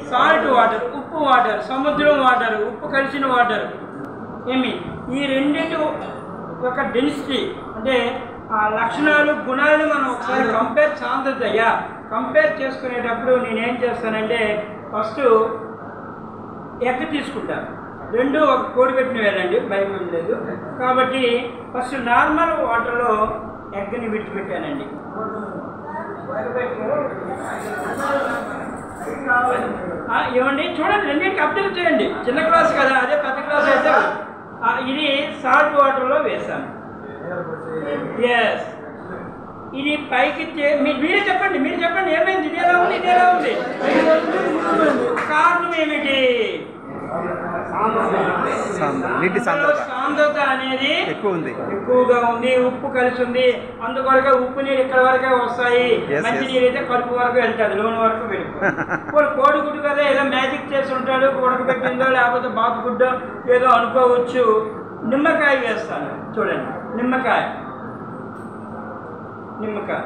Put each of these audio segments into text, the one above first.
Salt water ఉప్పు water సముద్రం water ఉప్పు కలిసిన వాటర్ ఏమి ఈ రెండింటి యొక్క డెన్సిటీ అంటే ఆ లక్షణాలు గుణాలు మనం ఒకసారి కంపేర్ సాంద్రతయ్యా కంపేర్ చేసుకునేటప్పుడు నేనేం చేస్తానంటే ఫస్ట్ ఎగ్ తీసుకుంటాను రెండు ఒక కోడి పెట్టిన వేలండి భయం ఏం లేదు కాబట్టి ఫస్ట్ నార్మల్ వాటర్లో ఎగ్ని విడిచిపెట్టానండి ఆ, ఇవ్వండి చూడండి రెండింటికి అబ్జర్వ్ చేయండి చిన్న క్లాస్ కదా అదే పెద్ద క్లాస్ అయితే ఆ, ఇది సాల్ట్ వాటర్లో వేసాను ఎస్ ఇది పైకి తే- మీ- మీరే చెప్పండి మీరు చెప్పండి ఏమైంది ఇది ఎలా ఉంది ఇది ఎలా ఉంది కారణం ఏమిటి సాంద్ర- నీటి సాంద్రత సాంద్రత అనేది ఎక్కువ ఉంది ఎక్కువగా ఉంది ఉప్పు కలిసి ఉంది అందుకొరకే ఉప్పు నీరు ఇక్కడ వరకే వస్తాయి Yes, మంచి yes. నీరు అయితే కడుపు వరకు వెళ్తుంది లోన్ వరకు వెళ్ళిపోతుంది కోడి గుడ్డు కదా ఏదో మ్యాజిక్ చేసి ఉంటాడు ఉడకబెట్టిందో లేకపోతే బాతు గుడ్డో ఏదో అనుకోవచ్చు నిమ్మకాయ వేస్తాను చూడండి నిమ్మకాయ నిమ్మకాయ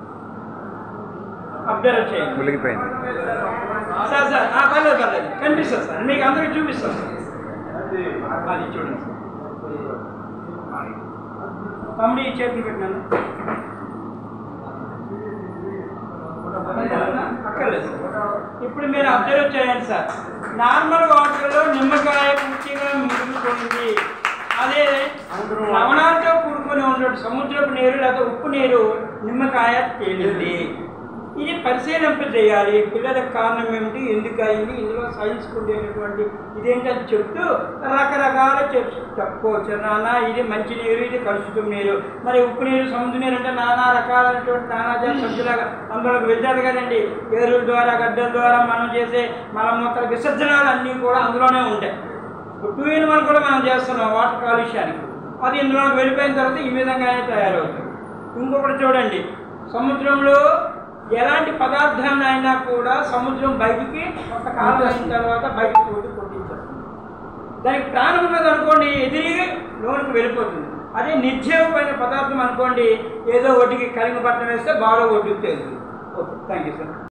అబ్జర్వ్ చేయండి మునిగిపోయింది సార్ సార్ ఆ, పర్లేదు పర్లేదు కనిపిస్తుంది సార్ మీకు అందరికి చూపిస్తాను సార్ అది చూడండి సార్ తమ్ముడు ఈ చేతులు పెట్టినాను అక్కర్లేదు సార్ ఇప్పుడు మీరు అబ్జర్వ్ చేయండి సార్ నార్మల్ వాటర్లో నిమ్మకాయ పూర్తిగా మిగులుతుంది అదే లవణాలతో కూడుకొని ఉన్నట్టు సముద్రపు నీరు లేదా ఉప్పు నీరు నిమ్మకాయ తేలింది ఇది పరిశీలింప చేయాలి పిల్లలకు కారణం ఏమిటి ఎందుకు అయింది ఇందులో సైన్స్ ఉండేటటువంటి ఇదేంటి అది చెప్తూ రకరకాల చెప్ చెప్పుకోవచ్చు నాన్న ఇది మంచి నీరు ఇది కలుషితం నీరు మరి ఉప్పు నీరు సముద్ర నీరు అంటే నానా రకాలైనటువంటి నానాజాతి సభ్యులాగా అందులోకి వెళ్తారు కదండి ఏరుల ద్వారా గడ్డల ద్వారా మనం చేసే మలమూత్ర విసర్జనాలు అన్నీ కూడా అందులోనే ఉంటాయి టూ ఇన్ వన్ కూడా మనం చేస్తున్నాం వాటర్ కాలుష్యానికి అది ఇందులోకి వెళ్ళిపోయిన తర్వాత ఈ విధంగానే తయారవుతుంది ఇంకొకటి చూడండి సముద్రంలో ఎలాంటి పదార్థాన్ని అయినా కూడా సముద్రం బయటికి కొంతకాలం అయిన తర్వాత బయటికి కొట్టి కొట్టించేస్తుంది దానికి ప్రాణం ఉన్నది అనుకోండి ఎదిరి లోనికి వెళ్ళిపోతుంది అదే నిర్జీవమైన పదార్థం అనుకోండి ఏదో ఒడ్డుకి కలిగి పట్టణం వేస్తే బాగా ఒడ్డుకు తేలుతుంది ఓకే థ్యాంక్ యూ సార్